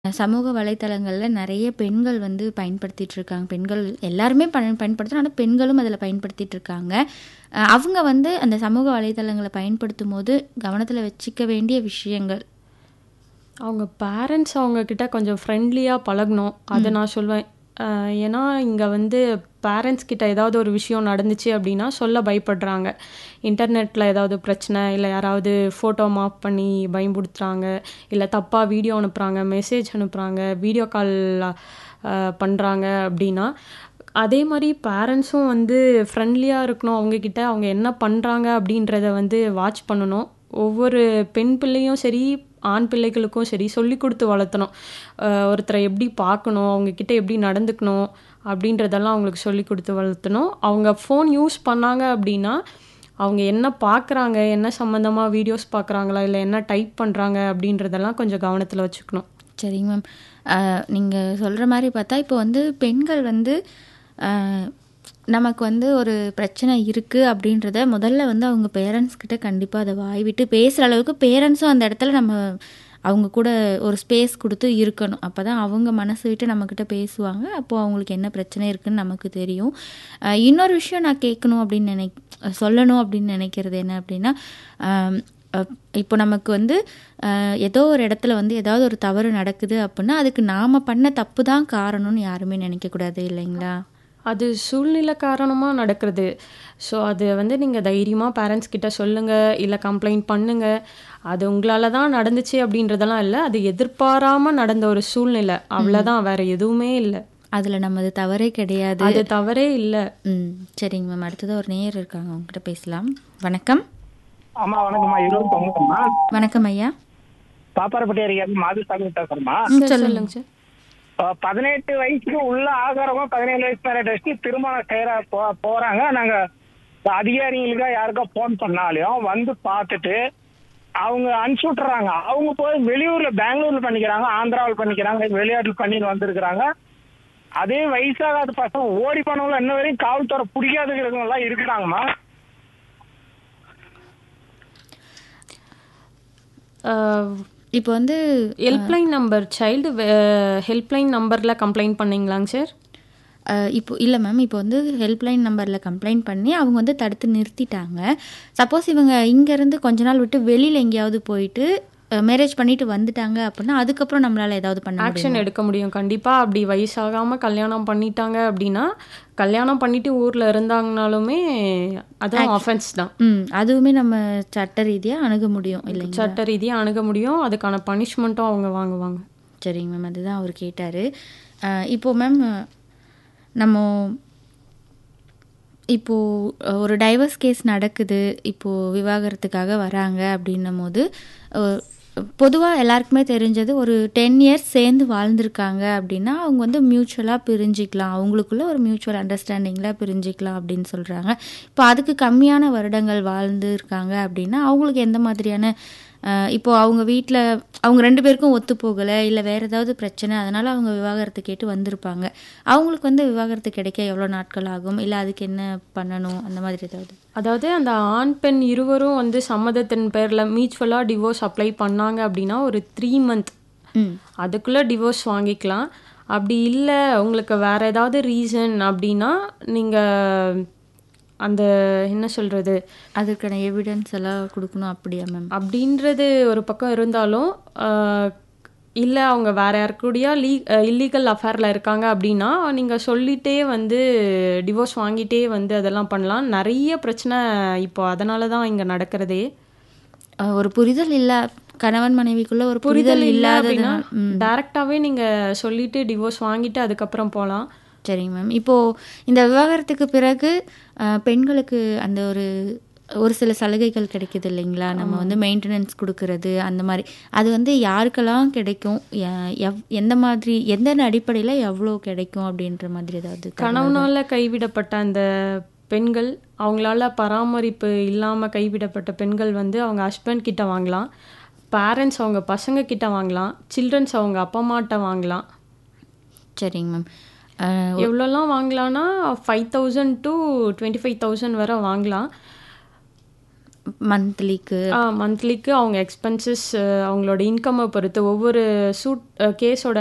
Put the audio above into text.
சமூக வலைத்தளங்கள்ல நெறைய பெண்கள் வந்து பயன்படுத்திட்டு இருக்காங்க. பெண்கள் எல்லாருமே பயன் பயன்படுத்துறோம். ஆனா, பெண்களும் அதில பயன்படுத்திட்டு இருக்காங்க. அ அவங்க வந்து அந்த சமூக வலைத்தளங்கள பயன்படுத்தும்போது, கவனத்தில வச்சுக்க வேண்டிய விஷயங்கள். அவங்க பேரண்ட்ஸ் அவங்க கிட்ட கொஞ்சம் ஃப்ரெண்ட்லியா பழகணும். அத ம். நான் சொல்வேன். அ ஏன்னா, இங்க வந்து பேரண்ட்ஸ் கிட்ட ஏதாவது ஒரு விஷயம் நடந்துச்சு அப்டின்னா, சொல்ல பயப்படுறாங்க. இன்டர்நெட்ல ஏதாவது பிரச்சனை, இல்ல யாராவது ஃபோட்டோ மாப் பண்ணி பயம்புடுத்துறாங்க, இல்ல தப்பா வீடியோ அனுப்புறாங்க, மெசேஜ் அனுப்புறாங்க, வீடியோ கால் அ பண்றாங்க அப்டின்னா, அதே மாரி பேரண்ட்ஸும் வந்து ஃப்ரெண்ட்லியா இருக்கணும். அவங்க கிட்ட அவங்க என்ன பண்றாங்க அப்டின்றத வந்து வாட்ச் பண்ணணும். ஒவ்வொரு பெண் பிள்ளையும் சரி, ஆண் பிள்ளைகளுக்கும் சரி சொல்லிக் குடுத்து வளர்த்தணும். அ ஒருத்தர எப்டி பார்க்கணும், அவங்க கிட்ட எப்டி நடந்துக்கணும் அப்டின்றதெல்லாம் அவங்களுக்கு சொல்லிக் குடுத்து வளர்த்தணும். அவங்க ஃபோன் யூஸ் பண்ணாங்க அப்டின்னா, அவங்க என்ன பார்க்குறாங்க, என்ன சம்மந்தமா வீடியோஸ் பார்க்குறாங்களா, இல்ல என்ன டைப் பண்றாங்க அப்டின்றதெல்லாம் கொஞ்சம் கவனத்தில வச்சுக்கணும். சரிங்க மேம். அ நீங்க சொல்ற மாரி பார்த்தா, இப்போ வந்து பெண்கள் வந்து அ நமக்கு வந்து ஒரு பிரச்சனை இருக்கு அப்டின்றத முதல்ல வந்து அவங்க பேரண்ட்ஸ் கிட்ட கண்டிப்பா அத வாய் விட்டு பேசுற அளவுக்கு பேரண்ட்ஸும் அந்த இடத்துல நம்ம அவங்க கூட ஒரு ஸ்பேஸ் குடுத்து இருக்கணும். அப்பதான் அவங்க மனசு விட்டு நம்மகிட்ட பேசுவாங்க. அப்போ அவங்களுக்கு என்ன பிரச்சனை இருக்குன்னு நமக்கு தெரியும். அ இன்னொரு விஷயம் நான் கேட்கணும் அப்டின்னு நினைக் சொல்லணும் அப்டின்னு நினைக்கிறது என்ன அப்டின்னா, அம் அப் இப்போ நமக்கு வந்து அ ஏதோ ஒரு இடத்துல வந்து ஏதாவது ஒரு தவறு நடக்குது அப்புட்ன்னா, அதுக்கு நாம பண்ண தப்பு தான் காரணம்னு யாருமே நினைக்கக்கூடாது இல்லைங்களா? அது சூழ்நிலை காரணமா நடக்கிறது. ஸோ, அது வந்து நீங்க தைரியமா பேரண்ட்ஸ் கிட்ட சொல்லுங்க, இல்ல கம்ப்ளைண்ட் பண்ணுங்க. அது உங்களால தான் நடந்துச்சு அப்டின்றதெல்லாம் இல்ல. அது எதிர்பாராம நடந்த ஒரு சூழ்நிலை. ம். அவ்வளதான். வேற எதுவுமே இல்ல. அதுல நமது தவறே கிடையாது. அது தவறே இல்ல. ம். சரிங்க மேம். அடுத்ததா ஒரு நேயர் இருக்காங்க. அவங்ககிட்ட பேசலாம். வணக்கம். அம்மா வணக்கம்மா. இருவரும் வணக்கம்மா. வணக்கம் ஐயா. பாப்பாரப்பட்டி ஏரியாவுக்கு மாதுசாமி பேசுறேம்மா. ம். சார் சொல்லுங்க. சொல்லுங்க சார். அ 18 வயசுக்கு உள்ள ஆகாரமா 17 வயசு மேல வச்சு திருமணம் செய்ற போ போறாங்க. நாங்க அதிகாரிகளுக்கா யாருக்கா ஃபோன் பண்ணாலும் வந்து பார்த்துட்டு, அவங்க அனுப்பிச்சு விட்டுறாங்க. அவங்க போய் வெளியூர்ல பெங்களூர்ல பண்ணிக்கிறாங்க, ஆந்திராவுல பண்ணிக்கிறாங்க, வெளிநாட்டுல பண்ணிட்டு வந்திருக்கிறாங்க. அதே வயசாகாத பசங்க ஓடி போனவங்க இன்ன வரையும் காவல்துறை பிடிக்காதவங்க எல்லாம் இருக்கிறாங்கம்மா. அ இப்போ வந்து அ ஹெல்ப்லைன் நம்பர் சைல்டு வெ ஹெல்ப்லைன் நம்பர்ல கம்ப்ளைண்ட் பண்ணீங்களாங்க சார்? அ இப்போ இல்ல மேம். இப்போ வந்து ஹெல்ப்லைன் நம்பர்ல கம்ப்ளைண்ட் பண்ணி அவங்க வந்து தடுத்து நிறுத்திட்டாங்க. சப்போஸ் இவங்க இங்கேருந்து கொஞ்ச நாள் விட்டு வெளியில எங்கேயாவது போயிட்டு அ மேரேஜ் பண்ணிட்டு வந்துட்டாங்க அப்புட்ன்னா, அதுக்கப்புறம் நம்மளால ஏதாவது பண்ண ஆக்ஷன் முடியுமா? எடுக்க முடியும். கண்டிப்பா அப்டி வயசாகாம கல்யாணம் பண்ணிட்டாங்க அப்டின்னா, கல்யாணம் பண்ணிட்டு ஊர்ல இருந்தாங்கனாலுமே அதுவும் ஆக்ஷன் ஆஃபென்ஸ் தான். ம். அதுவுமே நம்ம சட்ட ரீதியா அணுக முடியும் இல்லைங்களா? சட்ட ரீதியா அணுக முடியும். அதுக்கான பனிஷ்மெண்ட்டும் அவங்க வாங்குவாங்க. சரிங்க மேம். அதுதான் அவரு கேட்டாரு. அ இப்போ மேம் நம்ம இப்போ ஒரு டைவர்ஸ் கேஸ் நடக்குது. இப்போ விவாகரத்துக்காக வராங்க அப்டின்னும்போது, அ பொதுவா எல்லாருக்குமே தெரிஞ்சது ஒரு 10 இயர்ஸ் சேர்ந்து வாழ்ந்திருக்காங்க அப்டின்னா, அவங்க வந்து மியூச்சுவலா பிரிஞ்சுக்கலாம். அவங்களுக்குள்ள ஒரு மியூச்சுவல் அண்டர்ஸ்டாண்டிங்ல பிரிஞ்சுக்கலாம் அப்டின்னு சொல்றாங்க. இப்போ அதுக்கு கம்மியான வருடங்கள் வாழ்ந்துருக்காங்க அப்டின்னா, அவங்களுக்கு எந்த மாதிரியான அ இப்போ அவங்க வீட்ல அவங்க 2 பேருக்கும் ஒத்து போகல, இல்ல வேற ஏதாவது பிரச்சனை, அதனால அவங்க விவாகரத்து கேட்டு வந்திருப்பாங்க. அவங்களுக்கு வந்து விவாகரத்து கிடைக்க எவ்வளோ நாட்கள் ஆகும்? இல்ல அதுக்கு என்ன பண்ணணும்? அந்த மாதிரி ஏதாவது? அதாவது அந்த ஆண், பெண் இருவரும் வந்து சம்மதத்தின் பேர்ல மியூச்சுவலா டிவோர்ஸ் அப்ளை பண்ணாங்க அப்டின்னா, ஒரு 3 மந்த் ம். அதுக்குள்ள டிவோர்ஸ் வாங்கிக்கலாம். அப்டி இல்ல உங்களுக்கு வேற ஏதாவது ரீசன் அப்டின்னா, நீங்க அந்த என்ன சொல்றது? அதுக்கான எவிடன்ஸ் எல்லாம் குடுக்கணும் அப்படியா மேம்? அப்டின்றது ஒரு பக்கம் இருந்தாலும், அ இல்ல அவங்க வேற யார் கூடயா லீ இல்லீகல் அஃபேர்ல இருக்காங்க அப்டின்னா, நீங்க சொல்லிட்டே வந்து டிவோர்ஸ் வாங்கிட்டே வந்து அதெல்லாம் பண்ணலாம். நெறைய பிரச்சனை இப்போ அதனால தான் இங்க நடக்கிறதே. அ ஒரு புரிதல் இல்ல கணவன் மனைவிக்குள்ள ஒரு புரிதல் புரிதல் இல்ல அப்டின்னா, இல்லாததுனா ம். டைரக்ட்டாவே நீங்க சொல்லிட்டு டிவோர்ஸ் வாங்கிட்டு அதுக்கப்புறம் போலாம். சரிங்க மேம். இப்போ இந்த விவாகரத்துக்கு பிறகு அ பெண்களுக்கு அந்த ஒரு ஒரு சில சலுகைகள் கிடைக்குது இல்லைங்களா? நம்ம ஆமா. வந்து மெயின்டனன்ஸ் குடுக்குறது அந்த மாரி. அது வந்து யாருக்கெல்லாம் கிடைக்கும்? எ எவ் எந்த மாதிரி எந்தெந்த அடிப்படையில எவ்வளோ கிடைக்கும்? அப்டின்ற மாதிரி ஏதாவது தகவல்கள்? கணவனால கைவிடப்பட்ட அந்த பெண்கள், அவங்களால பராமரிப்பு இல்லாம கைவிடப்பட்ட பெண்கள் வந்து அவங்க ஹஸ்பண்ட் கிட்ட வாங்கலாம். பேரண்ட்ஸ் அவங்க பசங்க கிட்ட வாங்கலாம். சில்ட்ரன்ஸ் அவங்க அப்பா அம்மாட்ட வாங்கலாம். சரிங்க மேம். அ ஒ எவ்வளோலாம் வாங்கலான்னா, 5000 டூ 25,000 வர வாங்கலாம். மந்த்லிக்கு மந்த்லிக்கு அவங்க எக்ஸ்பென்சஸ் அவங்களோட இன்கம்மை பொறுத்து ஒவ்வொரு சூட் கேஸோட